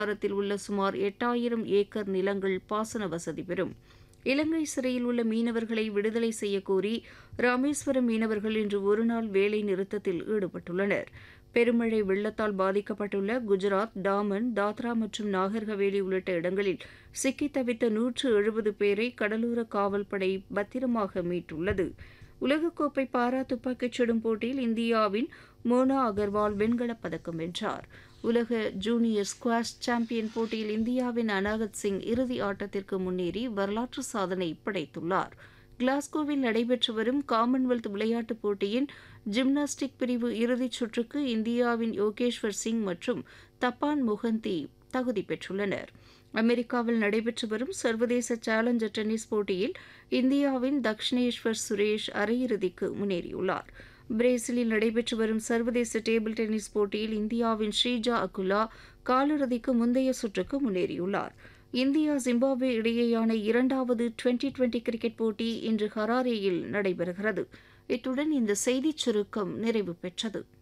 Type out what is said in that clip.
வட்டாரத்தில் உள்ள சுமார் எட்டாயிரம் ஏக்கர் நிலங்கள் பாசன வசதி பெறும் இலங்கை சிறையில் உள்ள மீனவர்களை விடுதலை செய்யக்கோரி ராமேஸ்வரம் மீனவர்கள் இன்று ஒருநாள் வேலை நிறுத்தத்தில் ஈடுபட்டுள்ளனர் பெருமழை வெள்ளத்தால் பாதிக்கப்பட்டுள்ள குஜராத் டாமன் தாத்ரா மற்றும் நாகர்ஹவேலி உள்ளிட்ட இடங்களில் சிக்கித் தவித்த நூற்று எழுபது பேரை கடலோர காவல்படை பத்திரமாக மீட்டுள்ளது உலகக்கோப்பை பாரா துப்பாக்கிச் சுடும் போட்டியில் இந்தியாவின் மோனா அகர்வால் வெண்கலப் பதக்கம் வென்றார் உலக ஜூனியர் ஸ்குவாஷ் சாம்பியன் போட்டியில் இந்தியாவின் அனாகத் சிங் இறுதி ஆட்டத்திற்கு முன்னேறி வரலாற்று சாதனை படைத்துள்ளார் கிளாஸ்கோவில் நடைபெற்று வரும் காமன்வெல்த் விளையாட்டுப் போட்டியின் ஜிம்னாஸ்டிக் பிரிவு இறுதிச் சுற்றுக்கு இந்தியாவின் யோகேஸ்வர் சிங் மற்றும் தப்பான் முகந்தி தகுதி பெற்றுள்ளனர் அமெரிக்காவில் நடைபெற்று வரும் சர்வதேச சேலஞ்சர் டென்னிஸ் போட்டியில் இந்தியாவின் தக்ஷினேஸ்வர் சுரேஷ் அரையிறுதிக்கு முன்னேறியுள்ளார் பிரேசிலில் நடைபெற்று வரும் சர்வதேச டேபிள் டென்னிஸ் போட்டியில் இந்தியாவின் ஸ்ரீஜா அகுலா காலிறுதிக்கு முந்தைய சுற்றுக்கு முன்னேறியுள்ளார் இந்தியா ஜிம்பாப்வே இடையேயான இரண்டாவது டுவெண்டி டுவெண்டி கிரிக்கெட் போட்டி இன்று ஹராரேயில் நடைபெறுகிறது இத்துடன் இந்த செய்திச் சுருக்கம் நிறைவு பெற்றது